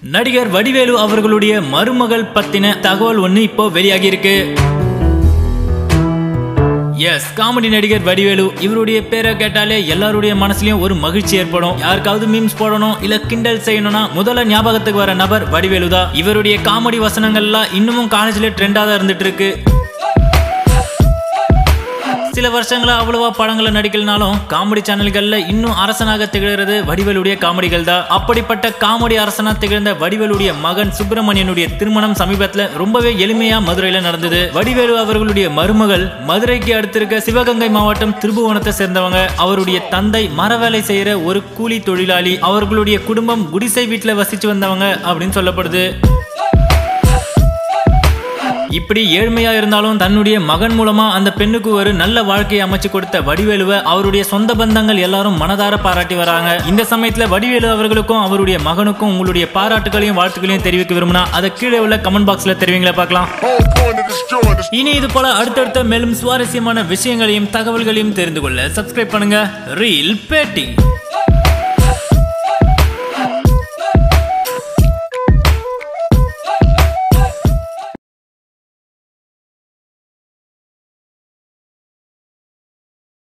நடிகர் வடிவேலு அவர்களுடைய மருமகள் பத்தின தகவல் ஒண்ணு இப்போ வெளியாகி இருக்கு எஸ் காமெடி நடிகர் வடிவேலு இவருடைய பேரை கேட்டாலே எல்லாருடைய மனசுலயும் ஒரு மகிழ்ச்சி ஏற்படும் யாருக்காவது மீம்ஸ் போடணும் இல்ல கிண்டல் செய்யணும்னா முதல்ல ஞாபகத்துக்கு வர நபர் வடிவேலு தான் இவருடைய காமெடி வசனங்கள்லாம் இன்னமும் காலேஜ்ல ட்ரெண்டா தான் இருந்துட்டு இருக்கு சில வருஷங்களா அவ்வளவா படங்களை நடிக்கலனாலும் காமெடி சேனல்கள்ல இன்னும் அரசனாக திகழ்கிறது வடிவேலுடைய காமெடிகள் தான் அப்படிப்பட்ட காமெடி அரசனா திகழ்ந்த வடிவேலுடைய மகன் சுப்பிரமணியனுடைய திருமணம் சமீபத்துல ரொம்பவே எளிமையா மதுரையில நடந்தது வடிவேலு அவர்களுடைய மருமகள் மதுரைக்கு அடுத்திருக்க சிவகங்கை மாவட்டம் திருபுவனத்தை சேர்ந்தவங்க அவருடைய தந்தை மரவேலை செய்யற ஒரு கூலி தொழிலாளி அவர்களுடைய குடும்பம் குடிசை வீட்டுல வசிச்சு வந்தவங்க அப்படின்னு சொல்லப்படுது இப்படி ஏழ்மையா இருந்தாலும் தன்னுடைய மகன் மூலமா அந்த பெண்ணுக்கு ஒரு நல்ல வாழ்க்கையை அமைச்சு கொடுத்த வடிவேலுவை அவருடைய சொந்த பந்தங்கள் எல்லாரும் மனதார பாராட்டி வராங்க இந்த சமயத்துல வடிவேலு அவர்களுக்கும் அவருடைய மகனுக்கும் உங்களுடைய பாராட்டுகளையும் வாழ்த்துக்களையும் தெரிவிக்க விரும்பினா அதை கீழே உள்ள கமெண்ட் பாக்ஸ்ல தெரிவிங்களா பார்க்கலாம் Whole point of this joint is இனி இது போல அடுத்தடுத்த மேலும் சுவாரஸ்யமான விஷயங்களையும் தகவல்களையும் தெரிந்து கொள்ள சப்ஸ்கிரைப் பண்ணுங்க ரீல் பேட்டி